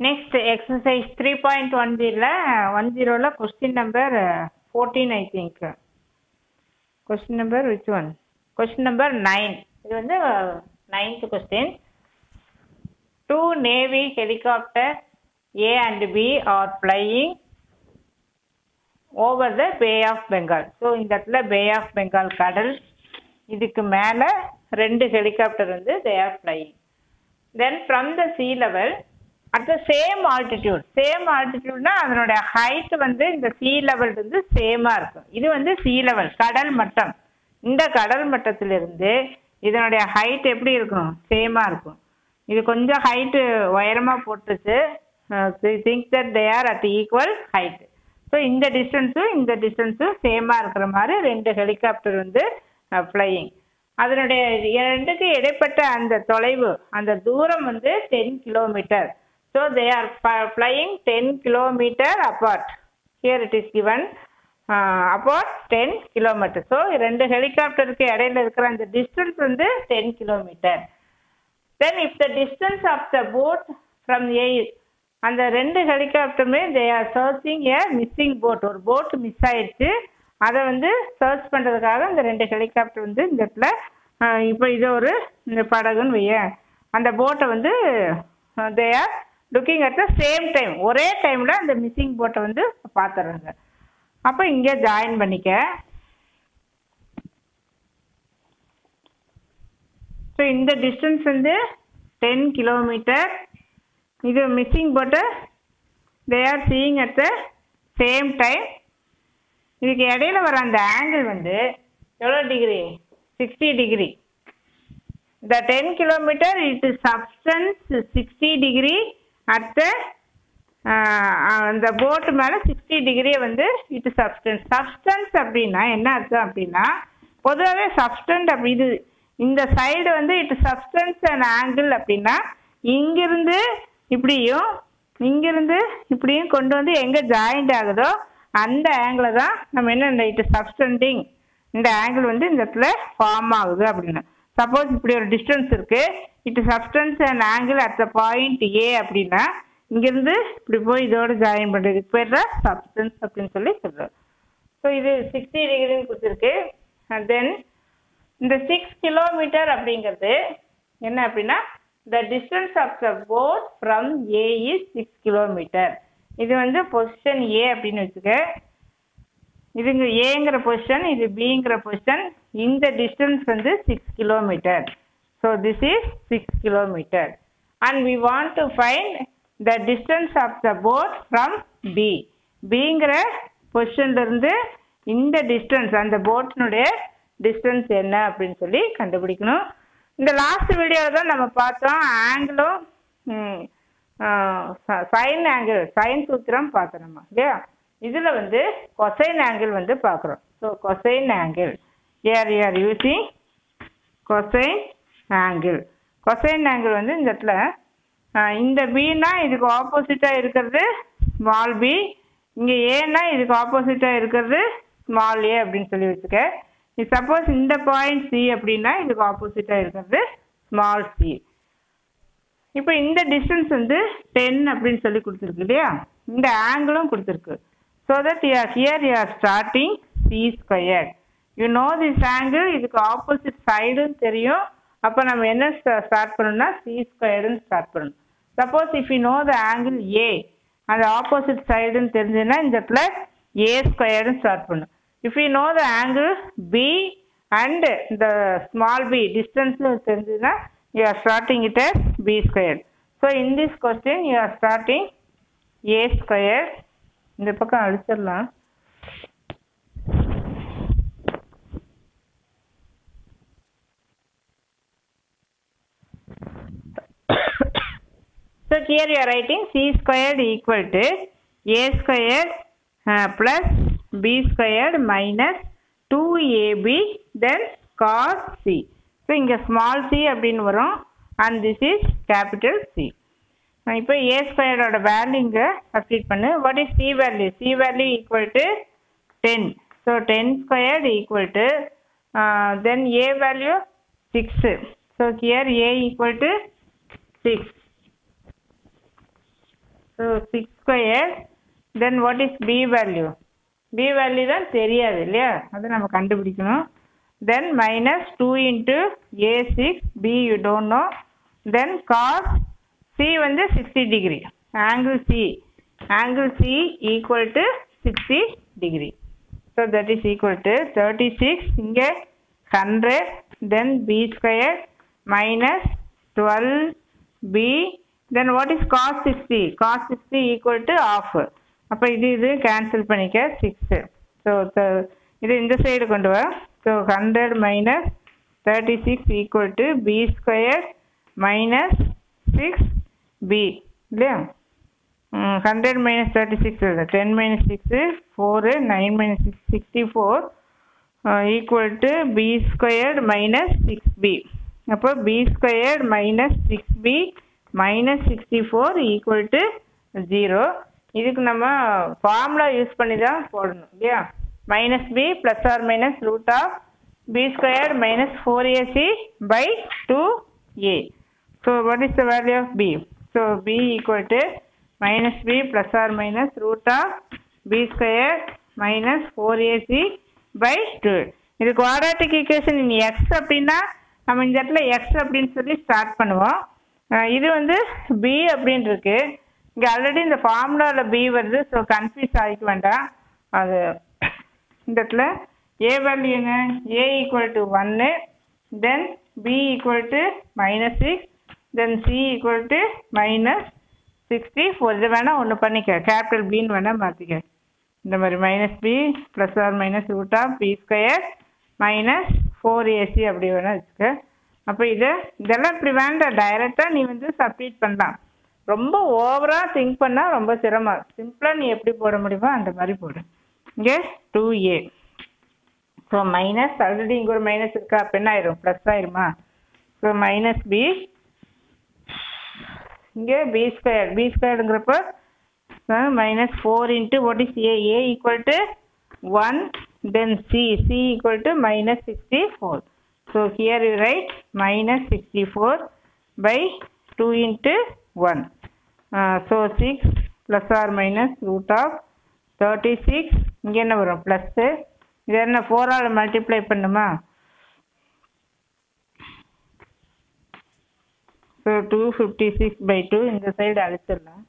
Next exercise 3.10 ல 10 ல question number uh, 14 I think. Question number which one? Question number 9. இது வந்து uh, ninth question. Two Navy helicopter A and B are flying over the Bay of Bengal. So இந்த இடத்துல Bay of Bengal கடல் இதுக்கு மேலே ரெண்டு helicopter வந்து they are flying then from the sea level at the same altitude same ஆல்டிடியூட்னா அதனுடைய height வந்து இந்த சீ லெவல் வந்து சேமாக இருக்கும் இது வந்து சீ லெவல் கடல் மட்டம் இந்த கடல் மட்டத்திலிருந்து இதனுடைய ஹைட் எப்படி இருக்கணும் சேமாக இருக்கும் இது கொஞ்சம் ஹைட்டு உயரமாக போட்டுச்சு think that they are at equal height so இந்த டிஸ்டன்ஸும் இந்த டிஸ்டன்ஸும் சேமாக இருக்கிற மாதிரி ரெண்டு ஹெலிகாப்டர் வந்து ஃப்ளையிங் அதனுடைய ரெண்டுக்கு இடைப்பட்ட அந்த தொலைவு அந்த தூரம் வந்து ten kilometre so they are flying ten kilometre apart here it is given apart ten kilometre so ரெண்டு ஹெலிகாப்டருக்கு இடையில இருக்கிற அந்த டிஸ்டன்ஸ் வந்து ten kilometre then if the distance of the boat from A அந்த ரெண்டு ஹெலிகாப்டருமே they are searching a missing boat ஒரு போட் மிஸ் ஆயிடுச்சு அதை வந்து சர்ச் பண்ணுறதுக்காக இந்த ரெண்டு ஹெலிகாப்டர் வந்து இந்த இடத்துல இப்போ இது ஒரு இந்த படகுன்னு வைய அந்த போட்டை வந்து they are looking at the same time ஒரே டைமில் அந்த மிஸ்ஸிங் போட்டை வந்து பார்த்துறாங்க அப்போ இங்கே ஜாயின் பண்ணிக்க ஸோ இந்த டிஸ்டன்ஸ் வந்து டென் கிலோமீட்டர் இது missing boat they are seeing at the same time இதுக்கு இடையில வர அந்த ஆங்கிள் வந்து எவ்வளோ டிகிரி சிக்ஸ்டி டிகிரி இந்த ten kilometre it substance sixty degree at the அந்த போட்டு மேலே சிக்ஸ்டி டிகிரியை வந்து இட் சப்ஸ்டன்ஸ் சப்ஸ்டன்ஸ் அப்படின்னா என்ன அர்த்தம் அப்படின்னா பொதுவாகவே சப்ஸ்டன்ட் அப்படி இது இந்த சைடு வந்து இட் சப்ஸ்டன்ஸ் அண்ட் ஆங்கிள் அப்படின்னா இங்கிருந்து இப்படியும் இங்கிருந்து இப்படியும் கொண்டு வந்து எங்கே ஜாயிண்ட் ஆகுதோ அந்த ஆங்கிளை தான் நம்ம என்ன இந்த இட் சப்ஸ்டண்டிங் இந்த ஆங்கிள் வந்து இந்த இடத்துல ஃபார்ம் ஆகுது அப்படின்னு சப்போஸ் இப்படி ஒரு டிஸ்டன்ஸ் இருக்கு it substance and angle at the point A அப்படின்னா இங்கிருந்து இப்படி போய் இதோட ஜாயின் பண்ணுறதுக்கு பேர் தான் சப்ஸ்டன்ஸ் அப்படின்னு சொல்லி சொல்கிறோம் ஸோ இது சிக்ஸ்டி டிகிரின்னு கொடுத்துருக்கு அண்ட் தென் இந்த சிக்ஸ் கிலோமீட்டர் அப்படிங்கிறது என்ன அப்படின்னா the distance of the boat from A is six kilometre இது வந்து பொசிஷன் ஏ அப்படின்னு வச்சுக்க இதுங்க ஏங்கிற பொசிஷன் இது பிங்கிற பொசிஷன் இந்த டிஸ்டன்ஸ் வந்து six kilometre so this is six kilometre and we want to find the distance of the boat from B பிங்கிற பொசிஷன்லேருந்து இந்த டிஸ்டன்ஸ் அந்த போட்டினுடைய டிஸ்டன்ஸ் என்ன அப்படின்னு சொல்லி கண்டுபிடிக்கணும் இந்த லாஸ்ட் வீடியோவில் தான் நம்ம பார்த்தோம் ஆங்கிளும் சைன் ஆங்கிள் சைன் சூத்திரம் பார்த்தோம் நம்ம இல்லையா இதில் வந்து கொசைன் ஆங்கிள் வந்து பார்க்குறோம் so cosine angle are are using cosine angle cosine angle வந்து இந்த இடத்துல இந்த பின்னா இதுக்கு ஆப்போசிட்டாக இருக்கிறது ஸ்மால் பி இங்கே ஏன்னா இதுக்கு ஆப்போசிட்டாக இருக்கிறது ஸ்மால் ஏ அப்படின்னு சொல்லி வச்சுக்க சப்போஸ் இந்த பாயிண்ட் சி அப்படின்னா இதுக்கு ஆப்போசிட்டாக இருக்கிறது ஸ்மால் சி இப்போ இந்த டிஸ்டன்ஸ் வந்து டென் அப்படின்னு சொல்லி கொடுத்துருக்கு இல்லையா இந்த ஆங்கிளும் கொடுத்துருக்கு so that you are here you are starting C square you know this angle இதுக்கு ஆப்போசிட் சைடுன்னு தெரியும் அப்போ நம்ம என்ன ஸ்டார்ட் பண்ணணும்னா சி ஸ்கொயர்டுன்னு ஸ்டார்ட் பண்ணணும் suppose if you know the angle A அந்த ஆப்போசிட் சைடுன்னு தெரிஞ்சுன்னா இந்த இடத்துல ஏ ஸ்கொயர்டுன்னு ஸ்டார்ட் பண்ணணும் if you know the angle B and the small b distance தெரிஞ்சதுன்னா you are starting it as B squared. So in this question you are starting A squared. இந்த பக்கம் அழிச்சிடலாம் So here you are writing C squared equal to A squared uh, plus b squared minus 2ab then cos c. So இங்கே small C அப்படின்னு வரும் and this is capital C இப்போ A ஸ்கொயரோட value இங்கே substitute பண்ணு what is C value C value equal to ten so ten squared equal to then A value six so here A equal to six so six square then what is B value B value தான் தெரியாது இல்லையா அதை நம்ம கண்டுபிடிக்கணும் then minus two into A six B you don't know then cos C வந்து sixty degree angle C angle C equal to sixty degree so that is equal to thirty six இங்கே hundred then B square minus twelve B then what is cos sixty cos sixty equal to half அப்போ இது இது cancel பண்ணிக்க six so இது இந்த side கொண்டு வா so hundred minus thirty six equal to B square minus six B இல்லையா hundred minus thirty six ten minus six four nine minus six sixty four equal to B squared minus six B அப்போ B squared minus six B minus sixty four equal to zero இதுக்கு நம்ம formula use பண்ணி தான் போடணும் இல்லையா minus B plus or minus root of B squared minus four AC by two A so what is the value of B so B equal to minus b plus or minus root of b square minus 4ac by 2 இது quadratic equation இனி X அப்படின்னா நம்ம இந்த இடத்துல X அப்படின்னு சொல்லி start பண்ணுவோம் அஹ் இது வந்து பி அப்படின்னு இருக்கு இங்கே ஆல்ரெடி இந்த ஃபார்முலாவில் பி வருது ஸோ கன்ஃபியூஸ் ஆகிக்க வேண்டாம் அது இந்த இடத்துல ஏ வேல்யூ என்ன ஏ ஈக்குவல் டு ஒன்று then B equal to minus six then C equal to minus sixty four இது வேணால் ஒன்று பண்ணிக்க கேபிட்டல் பின்னு வேணால் மாற்றிக்க இந்த மாதிரி minus B plus or minus root of B square minus four AC அப்படி வேணால் வச்சுக்க அப்போ இது இதெல்லாம் இப்படி வேண்டாம் டைரெக்டாக நீ வந்து சப்ஸ்டிட் பண்ணலாம் ரொம்ப ஓவராக திங்க் பண்ணால் ரொம்ப சிரமம் சிம்பிளாக நீ எப்படி போட முடியுமோ அந்த மாதிரி போடு இங்கே two A so minus already இங்கே ஒரு மைனஸ் இருக்கா அப்போ என்ன ஆயிரும் ப்ளஸ் ஆயிருமா ஸோ மைனஸ் பி இங்கே பி ஸ்கொயர் பி ஸ்கொயருங்கிறப்ப minus four into what is A A equal to one then C C equal to minus sixty four so here you write minus sixty four by two into one so six plus or minus root of thirty six இங்கே என்ன வரும் plus இது என்ன ஃபோரால் multiply பண்ணுமா so two fifty six by two இந்த side அழிச்சிடலாம்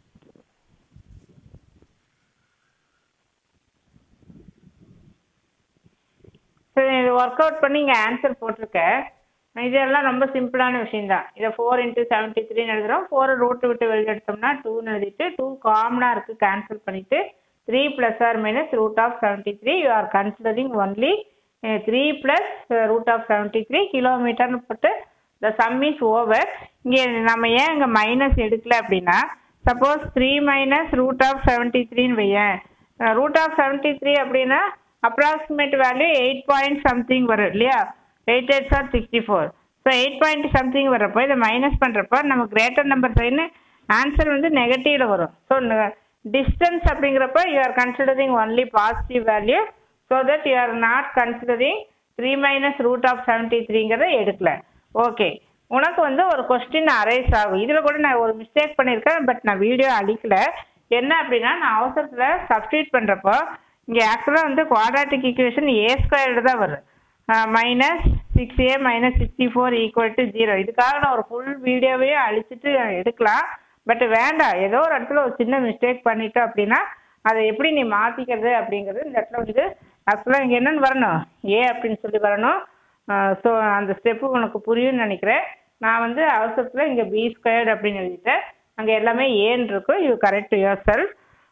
சரி இது ஒர்க் அவுட் பண்ணி இங்கே ஆன்சர் போட்டிருக்கேன் இதெல்லாம் ரொம்ப சிம்பிளான விஷயம்தான் இதை ஃபோர் இன்ட்டு செவன்ட்டி த்ரீன்னு எழுதுகிறோம் ஃபோரை ரூட்டு விட்டு வெளியே எடுத்தோம்னா டூன்னு எழுதிட்டு டூ காமனாக இருக்குது கேன்சல் பண்ணிவிட்டு three plus or minus root of seventy three you are considering only three plus root of seventy three கிலோமீட்டர்னு போட்டு த சம் இஸ் ஓவர் இங்கே நம்ம ஏன் இங்கே மைனஸ் எடுக்கல அப்படின்னா suppose three minus root of seventy த்ரீன்னு வையேன் ரூட் ஆஃப் செவன்ட்டி த்ரீ அப்படின்னா approximate value eight point something வரும் இல்லையா eight eight are sixty four so eight point something வரப்போ இதை மைனஸ் பண்ணுறப்போ நம்ம கிரேட்டர் நம்பர் சைன்னு ஆன்சர் வந்து நெகட்டிவில் வரும் ஸோ டிஸ்டன்ஸ் அப்படிங்கிறப்ப you are considering only positive value so that you are not considering three minus root of seventy த்ரீங்கிறத எடுக்கல ஓகே உனக்கு வந்து ஒரு கொஸ்டின் அரைஸ் ஆகும் இதில் கூட நான் ஒரு மிஸ்டேக் பண்ணியிருக்கேன் பட் நான் வீடியோ அடிக்கல என்ன அப்படின்னா நான் அவசரத்தில் சப்ஸ்டியூட் பண்ணுறப்போ இங்கே ஆக்சுவலாக வந்து குவாட்ராட்டிக் ஈக்குவேஷன் ஏ ஸ்கொயர்டு தான் வரும் minus six A minus sixty four equal to zero இதுக்காக நான் ஒரு ஃபுல் வீடியோவே அழிச்சிட்டு எடுக்கலாம் பட் வேண்டாம் ஏதோ ஒரு இடத்துல ஒரு சின்ன மிஸ்டேக் பண்ணிட்டோம் அப்படின்னா அதை எப்படி நீ மாற்றிக்கிறது அப்படிங்கிறது இந்த இடத்துல வந்து ஆக்சுவலாக இங்கே என்னென்னு வரணும் ஏ அப்படின்னு சொல்லி வரணும் ஸோ அந்த ஸ்டெப்பு உனக்கு புரியும்னு நினைக்கிறேன் நான் வந்து அவசரத்தில் இங்கே பி ஸ்கொயர்டு அப்படின்னு எழுதிட்டேன் அங்கே எல்லாமே ஏன்னு இருக்கும் யூ கரெக்ட் யுவர் செல்ஃப்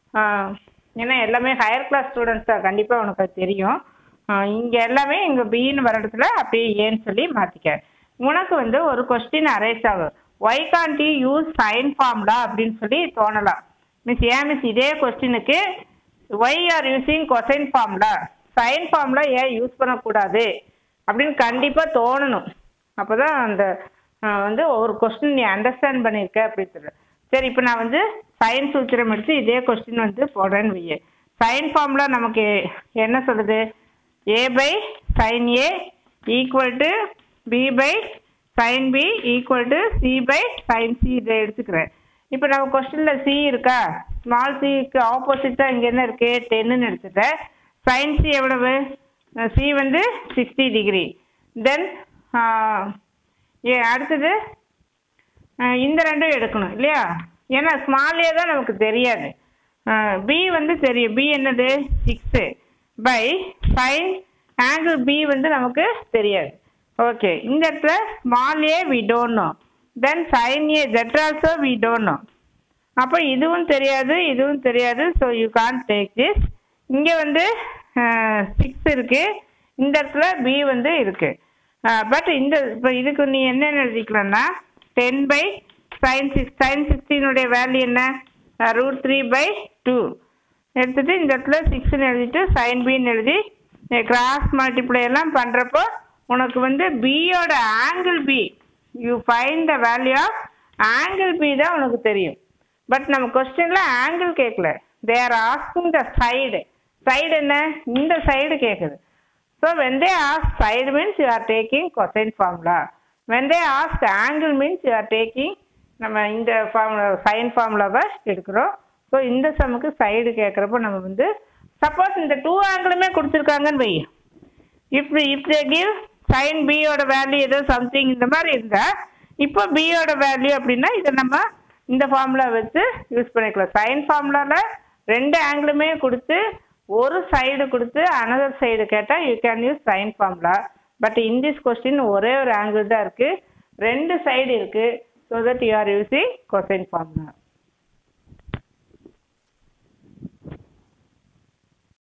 ஏன்னா எல்லாமே ஹையர் கிளாஸ் ஸ்டூடெண்ட்ஸ் தான் கண்டிப்பாக உனக்கு அது தெரியும் இங்கே எல்லாமே இங்கே பின்னு வர இடத்துல அப்படியே ஏன்னு சொல்லி மாற்றிக்க உனக்கு வந்து ஒரு கொஸ்டின் அரைஸ் ஆகும் why can't you use sine formula அப்படின்னு சொல்லி தோணலாம் மிஸ் ஏன் மிஸ் இதே கொஸ்டினுக்கு why are using cosine formula sine formula ஏன் யூஸ் பண்ணக்கூடாது அப்படின்னு கண்டிப்பாக தோணணும் அப்போ தான் அந்த வந்து ஒரு கொஸ்டின் நீ அண்டர்ஸ்டாண்ட் பண்ணியிருக்க அப்படின்னு சொல்லு சரி இப்போ நான் வந்து சைன் சூத்திரம் எடுத்து இதே கொஸ்டின் வந்து போடுறேன்னு வையே சைன் ஃபார்முலா நமக்கு என்ன சொல்லுது A by sine A equal to B by sine B equal to C by sine C இதை எடுத்துக்கிறேன் இப்போ நம்ம கொஸ்டினில் சி இருக்கா ஸ்மால் சிக்கு ஆப்போசிட்டாக இங்கே என்ன இருக்குது டென்னுன்னு எடுத்துட்டேன் சைன் சி எவ்வளவு சி வந்து சிக்ஸ்டி டிகிரி தென் ஏ அடுத்தது அஹ் இந்த ரெண்டும் எடுக்கணும் இல்லையா ஏன்னா ஸ்மால்லே தான் நமக்கு தெரியாது பி வந்து தெரியும் பி என்னது six by sine angle B வந்து நமக்கு தெரியாது ஓகே இந்த இடத்துல small a we don't know then sine A that also we don't know அப்போ இதுவும் தெரியாது இதுவும் தெரியாது so you can take this இங்கே வந்து சிக்ஸ் இருக்குது இந்த இடத்துல பி வந்து இருக்குது பட் இந்த இப்போ இதுக்கு நீ என்னென்ன எழுதிக்கலாம்னா ten by sine six sine சிக்ஸ்டீனுடைய வேல்யூ என்ன ரூட் த்ரீ பை டூ எடுத்துட்டு இந்த இடத்துல சிக்ஸ்னு எழுதிட்டு சைன் பின்னு எழுதி கிராஸ் மல்டிப்ளை எல்லாம் பண்ணுறப்போ உனக்கு வந்து பியோட angle B you find the value of angle B தான் உனக்கு தெரியும் பட் நம்ம கொஸ்டினில் ஆங்கிள் கேட்கல they are asking the side side என்ன இந்த சைடு கேட்குது so when they ask side means you are taking cosine formula when they ask angle means you are taking நம்ம இந்த ஃபார்முலா சைன் ஃபார்முலாவை எடுக்கிறோம் ஸோ இந்த சம்முக்கு சைடு கேட்குறப்போ நம்ம வந்து சப்போஸ் இந்த டூ ஆங்கிளுமே கொடுத்துருக்காங்கன்னு why if if they give sine பியோட வேல்யூ ஏதோ சம்திங் இந்த மாதிரி இருந்தால் இப்போ பியோட வேல்யூ அப்படின்னா இதை நம்ம இந்த ஃபார்முலா வச்சு யூஸ் பண்ணிக்கலாம் சைன் ஃபார்முலாவில் ரெண்டு ஆங்கிளுமே கொடுத்து ஒரு சைடு கொடுத்து அனதர் சைடு கேட்டால் you can use sine formula but in this question ஒரே ஒரு ஆங்கிள் தான் இருக்குது ரெண்டு சைடு இருக்குது so that you are using cosine formula